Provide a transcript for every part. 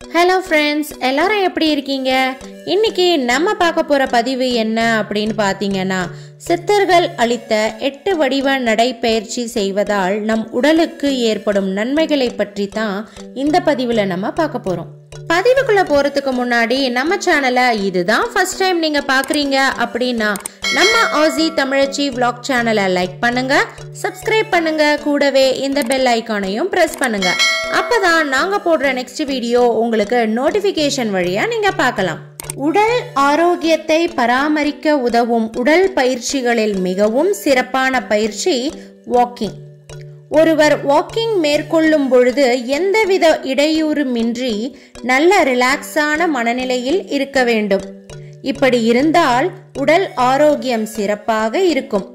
hello friends எல்லாரும் எப்படி இருக்கீங்க இன்னைக்கு நம்ம பார்க்க போற பதிவு என்ன அப்படின்னு பார்த்தீங்கன்னா சித்தர்கள் அளித்த எட்டு வடிவ நடைப்பயிற்சி செய்வதால் நம் உடலுக்கு ஏற்படும் நன்மைகளை பற்றி தான் இந்த பதிவில் நம்ம பார்க்க போறோம் பதிவுக்குள்ள போறதுக்கு முன்னாடி நம்ம சேனலை இதுதான் ஃபர்ஸ்ட் டைம் நீங்க பாக்குறீங்க அப்படின்னா நம்ம ஆசி தமிழச்சி vlog சேனலை லைக் பண்ணுங்க சப்ஸ்கிரைப் பண்ணுங்க கூடவே இந்த பெல் ஐகானையும் பிரஸ் பண்ணுங்க அப்பதான் நாங்க போடுற நெக்ஸ்ட் வீடியோ உங்களுக்கு நோட்டிபிகேஷன் வழியா நீங்க பார்க்கலாம் உடல் ஆரோக்கியத்தை பராமரிக்க உதவும் உடல் பயிற்சிகளில் மிகவும் சிறப்பான பயிற்சி வாக்கிங் ஒருவர் வாக்கிங் மேற்கொள்ளும் பொழுது எந்தவித இடையூறுமின்றி நல்ல ரிலாக்ஸான மனநிலையில் இருக்க வேண்டும் இப்படி இருந்தால் உடல் ஆரோக்கியம் சிறப்பாக இருக்கும்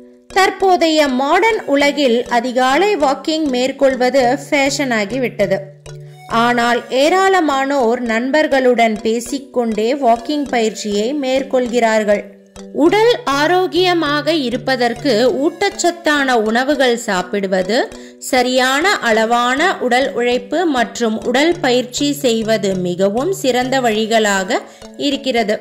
தற்போதைய மாடர்ன் உலகில் அதிகாலை வாக்கிங் மேற்கொள்வது ஃபேஷன் ஆகிவிட்டது ஆனால் ஏராளமானோர் நண்பர்களுடன் பேசிக்கொண்டே வாக்கிங் பயிற்சியை மேற்கொள்கிறார்கள் உடல் ஆரோக்கியமாக இருப்பதற்கு ஊட்டச்சத்தான உணவுகள் சாப்பிடுவது சரியான அளவான உடல் உழைப்பு மற்றும் உடல் பயிற்சி செய்வது மிகவும் சிறந்த வழிகளாக இருக்கிறது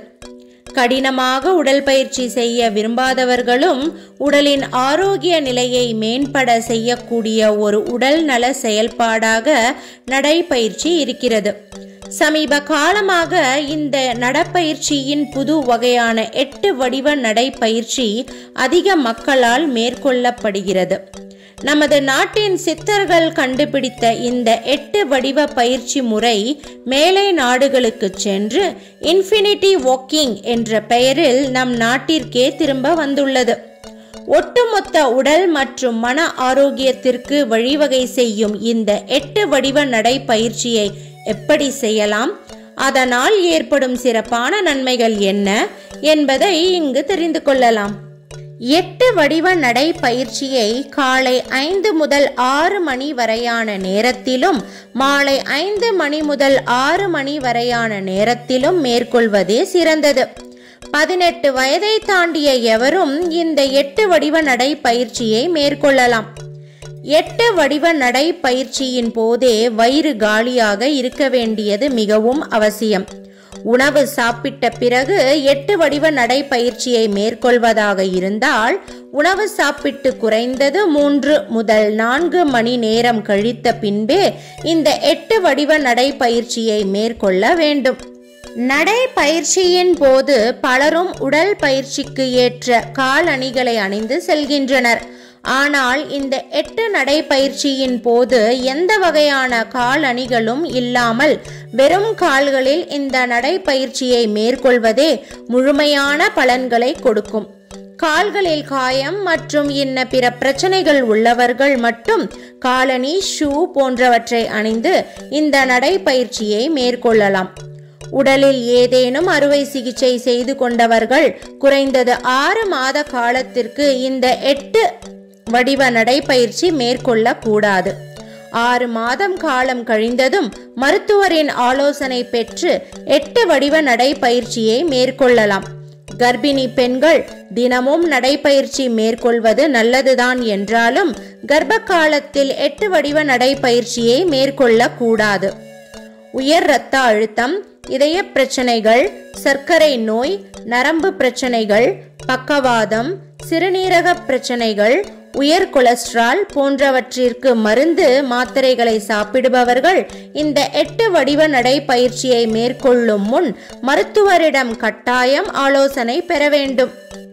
கடினமாக உடல் பயிற்சி செய்ய விரும்பாதவர்களும் உடலின் ஆரோக்கிய நிலையை மேம்பட செய்யக்கூடிய ஒரு உடல் நல செயல்பாடாக நடைப்பயிற்சி இருக்கிறது சமீப காலமாக இந்த நடப்பயிற்சியின் புது வகையான எட்டு வடிவ நடைப்பயிற்சி அதிக மக்களால் மேற்கொள்ளப்படுகிறது நமது நாட்டின் சித்தர்கள் கண்டுபிடித்த இந்த எட்டு வடிவ பயிற்சி முறை மேலை நாடுகளுக்கு சென்று இன்ஃபினிட்டி வாக்கிங் என்ற பெயரில் நம் நாட்டிற்கே திரும்ப வந்துள்ளது ஒட்டுமொத்த உடல் மற்றும் மன ஆரோக்கியத்திற்கு வழிவகை செய்யும் இந்த எட்டு வடிவ நடைப்பயிற்சியை எப்படி செய்யலாம் அதனால் ஏற்படும் சிறப்பான நன்மைகள் என்ன என்பதை இங்கு தெரிந்து கொள்ளலாம் எட்டு வடிவ நடைப்பயிற்சியை காலை ஐந்து முதல் ஆறு மணி வரையான நேரத்திலும் மாலை ஐந்து மணி முதல் ஆறு மணி வரையான நேரத்திலும் மேற்கொள்வதே சிறந்தது பதினெட்டு வயதை தாண்டிய எவரும் இந்த எட்டு வடிவ நடைப்பயிற்சியை மேற்கொள்ளலாம் எட்டு வடிவ நடைப்பயிற்சியின் போதே வயிறு காலியாக இருக்க வேண்டியது மிகவும் அவசியம் உணவு சாப்பிட்ட பிறகு எட்டு வடிவ நடைப்பயிற்சியை மேற்கொள்வதாக இருந்தால் உணவு சாப்பிட்டு குறைந்தது மூன்று முதல் நான்கு மணி நேரம் கழித்த பின்பே இந்த எட்டு வடிவ நடைப்பயிற்சியை மேற்கொள்ள வேண்டும் நடைப்பயிற்சியின் போது பலரும் உடல் பயிற்சிக்கு ஏற்ற காலணிகளை அணிந்து செல்கின்றனர் ஆனால் இந்த எட்டு நடைப்பயிற்சியின் போது எந்த வகையான கால் அணிகளும் இல்லாமல் வெறும் கால்களில் இந்த நடைப்பயிற்சியை மேற்கொள்வதே முழுமையான பலன்களை கொடுக்கும் கால்களில் காயம் மற்றும் இன்ன பிற பிரச்சனைகள் உள்ளவர்கள் மட்டும் காலணி ஷூ போன்றவற்றை அணிந்து இந்த நடைப்பயிற்சியை மேற்கொள்ளலாம் உடலில் ஏதேனும் அறுவை சிகிச்சை செய்து கொண்டவர்கள் குறைந்தது ஆறு மாத காலத்திற்கு இந்த எட்டு வடிவ நடைப்பயிற்சி மேற்கொள்ள கூடாது ஆறு மாதம் காலம் கழிந்ததும் மருத்துவரின் ஆலோசனை பெற்று எட்டு வடிவ நடைப்பயிற்சியை மேற்கொள்ளலாம் கர்ப்பிணி பெண்கள் தினமும் நடைப்பயிற்சி மேற்கொள்வது நல்லதுதான் என்றாலும் கர்ப்ப காலத்தில் எட்டு வடிவ நடைப்பயிற்சியை மேற்கொள்ள கூடாது உயர் இரத்த அழுத்தம் இதய பிரச்சனைகள் சர்க்கரை நோய் நரம்பு பிரச்சனைகள் பக்கவாதம் சிறுநீரக பிரச்சனைகள் உயர் கொலஸ்ட்ரால் போன்றவற்றிற்கு மருந்து மாத்திரைகளை சாப்பிடுபவர்கள் இந்த எட்டு வடிவ நடைப்பயிற்சியை மேற்கொள்ளும் முன் மருத்துவரிடம் கட்டாயம் ஆலோசனை பெற வேண்டும்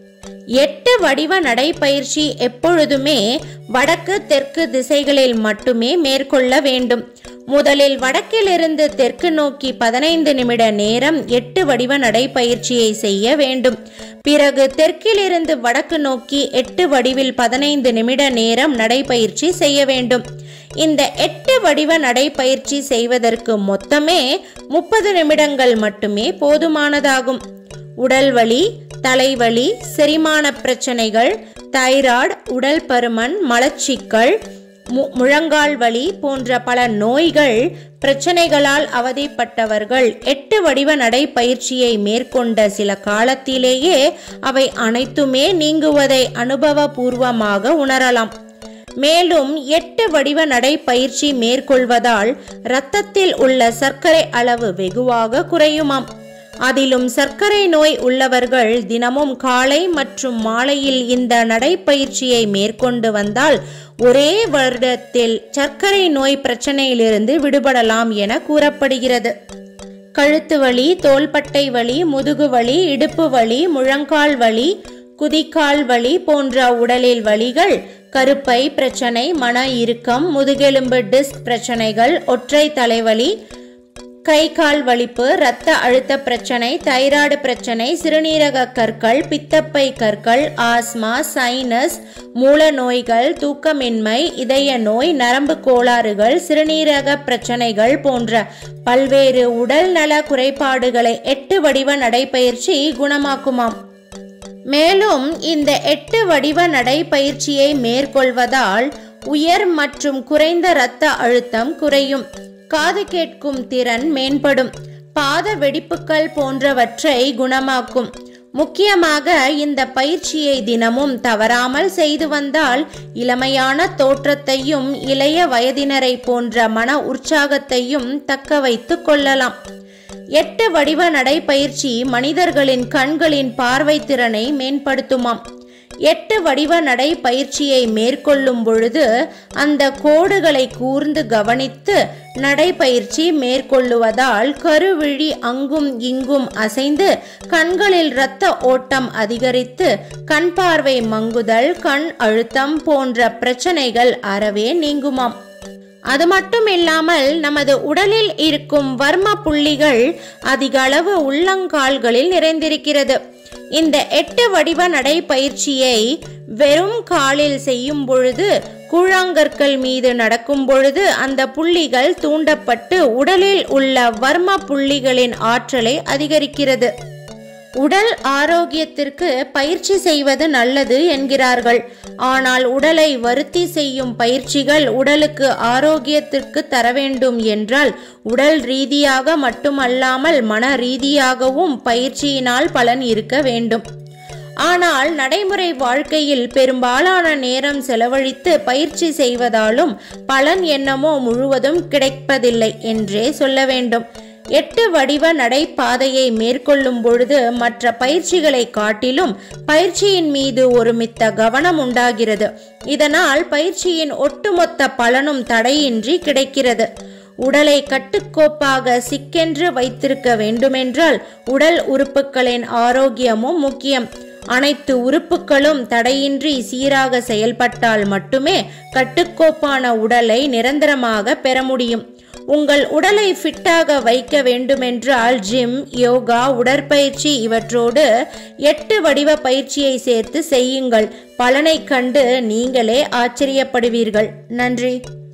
எட்டு வடிவ நடைப்பயிற்சி எப்பொழுதுமே வடக்கு தெற்கு திசைகளில் மட்டுமே மேற்கொள்ள வேண்டும் முதலில் வடக்கிலிருந்து தெற்கு நோக்கி பதினைந்து நிமிட நேரம் எட்டு வடிவ நடைப்பயிற்சியை செய்ய வேண்டும் பிறகு தெற்கிலிருந்து வடக்கு நோக்கி எட்டு வடிவில் பதினைந்து நிமிட நேரம் நடைப்பயிற்சி செய்ய வேண்டும் இந்த எட்டு வடிவ நடைப்பயிற்சி செய்வதற்கு மொத்தமே முப்பது நிமிடங்கள் மட்டுமே போதுமானதாகும் உடல் வலி தலைவலி செரிமான பிரச்சனைகள் தைராய்டு உடல் பருமன் மலச்சிக்கல் மு- முழங்கால் வலி போன்ற பல நோய்கள் பிரச்சனைகளால் அவதிப்பட்டவர்கள் எட்டு வடிவ நடைப்பயிற்சியை மேற்கொண்ட சில காலத்திலேயே அவை அனைத்துமே நீங்குவதை அனுபவபூர்வமாக உணரலாம் மேலும் எட்டு வடிவ நடைப்பயிற்சி மேற்கொள்வதால் இரத்தத்தில் உள்ள சர்க்கரை அளவு வெகுவாக குறையுமாம் அதிலும் சர்க்கரை நோய் உள்ளவர்கள் தினமும் காலை மற்றும் மாலையில் இந்த நடைப்பயிற்சியை மேற்கொண்டு வந்தால் ஒரே வருடத்தில் சர்க்கரை நோய் பிரச்சனையிலிருந்து விடுபடலாம் என கூறப்படுகிறது கழுத்து வலி தோள்பட்டை வலி முதுகு வலி இடுப்பு வலி முழங்கால் வலி குதிக்கால் வலி போன்ற உடலில் வலிகள் கருப்பை பிரச்சனை மன இறுக்கம் முதுகெலும்பு டிஸ்க் பிரச்சனைகள் ஒற்றை தலைவலி கை கால் வலிப்பு இரத்த அழுத்த பிரச்சனை தைராய்டு பிரச்சனை சிறுநீரக கற்கள் பித்தப்பை கற்கள் ஆஸ்மா சைனஸ் மூல நோய்கள் தூக்கமின்மை இதய நோய் நரம்பு கோளாறுகள் சிறுநீரக பிரச்சனைகள் போன்ற பல்வேறு உடல் நல குறைபாடுகளை எட்டு வடிவ நடைபயிற்சி குணமாக்குமாம் மேலும் இந்த எட்டு வடிவ நடைப்பயிற்சியை மேற்கொள்வதால் உயர் மற்றும் குறைந்த இரத்த அழுத்தம் குறையும் காது கேட்கும் திறன் மேம்படும் பாத வெடிப்புகள் போன்றவற்றை குணமாக்கும் முக்கியமாக இந்த பயிற்சியை தினமும் தவறாமல் செய்து வந்தால் இளமையான தோற்றத்தையும் இளைய வயதினரை போன்ற மன உற்சாகத்தையும் தக்க வைத்து கொள்ளலாம் எட்டு வடிவ நடைப்பயிற்சி மனிதர்களின் கண்களின் பார்வை திறனை மேம்படுத்துமாம் எட்டு வடிவ நடை பயிற்சியை மேற்கொள்ளும் பொழுது அந்த கோடுகளை கூர்ந்து கவனித்து நடைப்பயிற்சி மேற்கொள்ளுவதால் கருவிழி அங்கும் இங்கும் அசைந்து கண்களில் இரத்த ஓட்டம் அதிகரித்து கண் பார்வை மங்குதல் கண் அழுத்தம் போன்ற பிரச்சனைகள் அறவே நீங்குமாம் அது மட்டும் இல்லாமல் நமது உடலில் இருக்கும் வர்ம புள்ளிகள் அதிக அளவு உள்ளங்கால்களில் நிறைந்திருக்கிறது இந்த எட்டு வடிவ நடைப்பயிற்சியை வெறும் காலில் செய்யும் பொழுது கூழாங்கற்கள் மீது நடக்கும் பொழுது அந்த புள்ளிகள் தூண்டப்பட்டு உடலில் உள்ள வர்ம புள்ளிகளின் ஆற்றலை அதிகரிக்கிறது உடல் ஆரோக்கியத்திற்கு பயிற்சி செய்வது நல்லது என்கிறார்கள் ஆனால் உடலை வருத்தி செய்யும் பயிற்சிகள் உடலுக்கு ஆரோக்கியத்திற்கு தர வேண்டும் என்றால் உடல் ரீதியாக மட்டுமல்லாமல் மன ரீதியாகவும் பயிற்சியினால் பலன் இருக்க வேண்டும் ஆனால் நடைமுறை வாழ்க்கையில் பெரும்பாலான நேரம் செலவழித்து பயிற்சி செய்வதாலும் பலன் என்னமோ முழுவதும் கிடைப்பதில்லை என்றே சொல்ல வேண்டும் எட்டு வடிவ நடைபாதையை மேற்கொள்ளும் பொழுது மற்ற பயிற்சிகளை காட்டிலும் பயிற்சியின் மீது ஒரு மித்த கவனம் உண்டாகிறது இதனால் பயிற்சியின் ஒட்டுமொத்த பலனும் தடையின்றி கிடைக்கிறது உடலை கட்டுக்கோப்பாக சிக்கென்று வைத்திருக்க வேண்டுமென்றால் உடல் உறுப்புகளின் ஆரோக்கியமும் முக்கியம் அனைத்து உறுப்புகளும் தடையின்றி சீராக செயல்பட்டால் மட்டுமே கட்டுக்கோப்பான உடலை நிரந்தரமாக பெற முடியும் உங்கள் உடலை ஃபிட்டாக வைக்க வேண்டுமென்றால் ஜிம் யோகா உடற்பயிற்சி இவற்றோடு எட்டு வடிவ பயிற்சியை சேர்த்து செய்யுங்கள் பலனை கண்டு நீங்களே ஆச்சரியப்படுவீர்கள் நன்றி